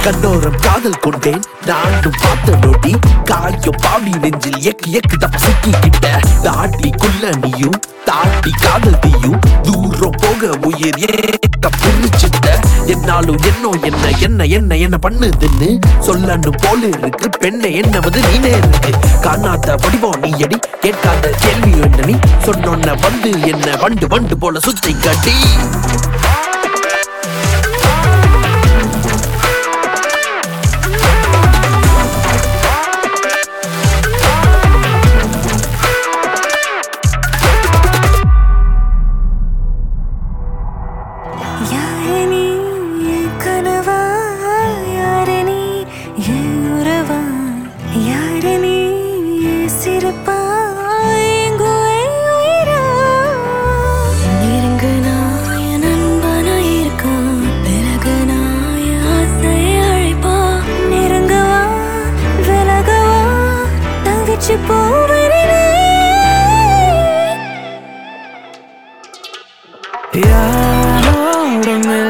கண்ணோரம் காதல் கொண்டேன் நானும் பார்த்த நொடி காயம் பாவி நெஞ்சில் எக்கு எக்கு தப்பு சிக்கிக்கிட்ட தாட்டிக்குள்ள நீயும் தாட்டி காதல் தீயும் தூரம் போக உயிர் ஏத்த புரிச்சிட்ட என்னாலும் என்னோ என்ன என்ன என்ன என்ன பண்ணுதுன்னு சொல்லணும் போல இருக்கு பெண்ணை என்ன வந்து நீனே இருக்கு காணாத வடிவம் நீ எடி கேட்காத கேள்வி என்ன நீ சொன்னொன்ன வந்து என்ன வண்டு வண்டு போல சுத்தி கட்டி யாரு நீ என் கனவா யாரு நீ என் உறவா யாரு நீ என் சிறப்பா எங்கோ என் உயிரா நெருங்கு நான் என் நண்பனா இருக்கா பிறகு நான் என் ஆசையை அழைப்பா நெருங்கவா விலகவா தங்கச்சி போவனே யாரோடும்